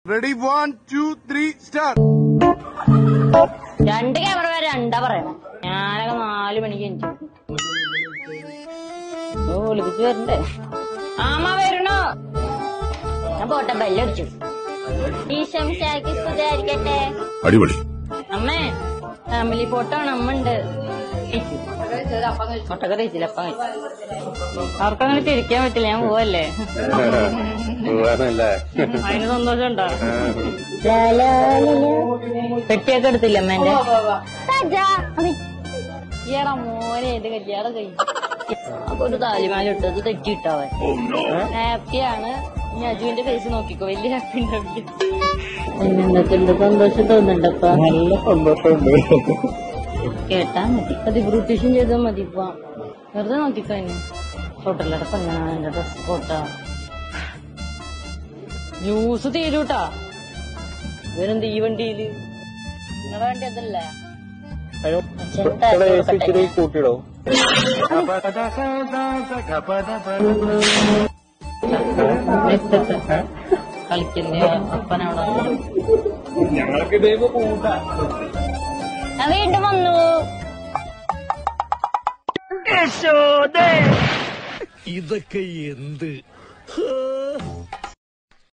ready one two three start രണ്ട് camera വരെ രണ്ടാ പറയണം ഞാനൊക്കെ നാല് മണിക്ക് എനിക്ക് ഓ വിളിപ്പിച്ച് വരണ്ടേ ആമ വരണോ ഞാൻ പോട്ടെ ബെല്ലടിച്ചു ഈശംശാക്ക് സ്തുതിയായിരിക്കട്ടെ അടിപൊളി അമ്മേ ഫാമിലി ഫോട്ടോ ആണ് അമ്മ ഉണ്ട് മുട്ടൊക്കെ കഴിച്ചില്ല അപ്പം അവർക്കങ്ങനെ ചിരിക്കാൻ പറ്റില്ല ഞാൻ പോവല്ലേ അതിന് സന്തോഷം ഉണ്ടോ പെട്ടിയൊക്കെ എടുത്തില്ല അമ്മേന്റെ ഈടാ മോനെ എന്റെ കല്യാണം കഴിഞ്ഞു അപ്പൊ ഒരു താലിമാല ഇട്ടത് തെറ്റിയിട്ടാവൻ ഹാപ്പിയാണ് ഇനി അജുവിന്റെ ഫേസ് നോക്കിക്കോ വലിയ ഹാപ്പി ഉണ്ടാവില്ല എന്തൊക്കെയുണ്ട് സന്തോഷം തോന്നുന്നുണ്ടപ്പാ നല്ല സന്തോഷമുണ്ട് കേട്ടാ മതി അത് ബ്രൂട്ടീഷൻ ചെയ്താൽ മതി ഇപ്പൊ വെറുതെ നോക്കിക്കോ ഇനി ഹോട്ടലിലടെ പെണ്ണാണ് എന്റെ ഡ്രസ് പോട്ടാ ജ്യൂസ് തീരൂട്ടാ ഇവരെന്ത് ഈ വണ്ടിയില് നിങ്ങളുടെ വണ്ടി അതല്ലേ ഇച്ചിരി കൂട്ടിയിടോ കളിക്കല്ലേ അപ്പനവിടെ ഞങ്ങൾക്ക് ഇതേപോലെ കൂട്ടാ ഞാൻ വീണ്ടും വന്നു ഇതൊക്കെ എന്ത്